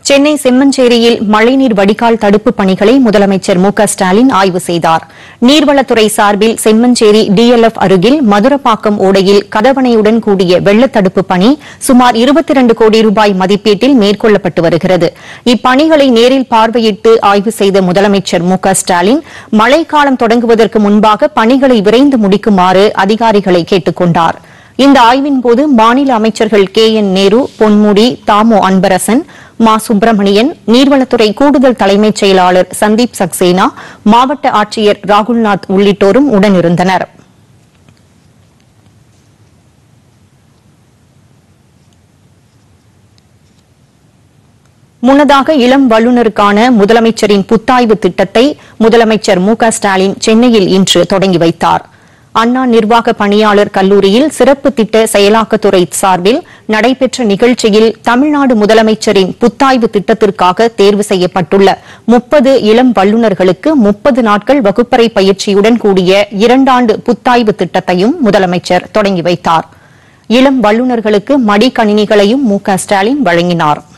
சென்னை செம்மஞ்சேரியில் மழைநீர் வடிகால் தடுப்பு பணிகளை முதலமைச்சர் மு க ஸ்டாலின் ஆய்வு செய்தார் நீர்வளத்துறை சார்பில் செம்மஞ்சேரி டிஎல்எஃப் அருகில் மதுரப்பாக்கம் ஓடையில் கதவணையுடன் கூடிய வெள்ளத்தடுப்பு பணி சுமார் 22 கோடி ரூபாய் மதிப்பீட்டில் மேற்கொள்ளப்பட்டு வருகிறது இப்பணிகளை நேரில் பார்வையிட்டு ஆய்வு செய்த முதலமைச்சர் மு க ஸ்டாலின் மழைக்காலம் தொடங்குவதற்கு முன்பாக பணிகளை விரைந்து முடிக்குமாறு அதிகாரிகளை கேட்டுக் கொண்டார் இந்த ஆய்வின் போது மாநில அமைச்சர்கள் கே என் நேரு பொன்முடி தாமோ அன்பரசன் மா சுப்பிரமணியன் நீர்வளத்துறை கூடுதல் தலைமைச் செயலாளர் சந்தீப் சக்சேனா மாவட்ட ஆட்சியர் ராகுல்நாத் உள்ளிட்டோரும் உடனிருந்தனர் முன்னதாக இளம் வல்லுநருக்கான முதலமைச்சரின் புத்தாய்வு திட்டத்தை முதலமைச்சர் மு க ஸ்டாலின் சென்னையில் இன்று தொடங்கி வைத்தார் அண்ணா நிர்வாக பணியாளர் கல்லூரியில் சிறப்பு திட்ட செயலாக்கத்துறை சார்பில் நடைபெற்ற நிகழ்ச்சியில் தமிழ்நாடு முதலமைச்சரின் புத்தாய்வு திட்டத்திற்காக தேர்வு செய்யப்பட்டுள்ள முப்பது இளம் வல்லுநர்களுக்கு முப்பது நாட்கள் வகுப்பறை பயிற்சியுடன் கூடிய இரண்டாண்டு புத்தாய்வு திட்டத்தையும் முதலமைச்சர் தொடங்கி வைத்தார் இளம் வல்லுநர்களுக்கு மடிக்கணினிகளையும் மு க ஸ்டாலின் வழங்கினார்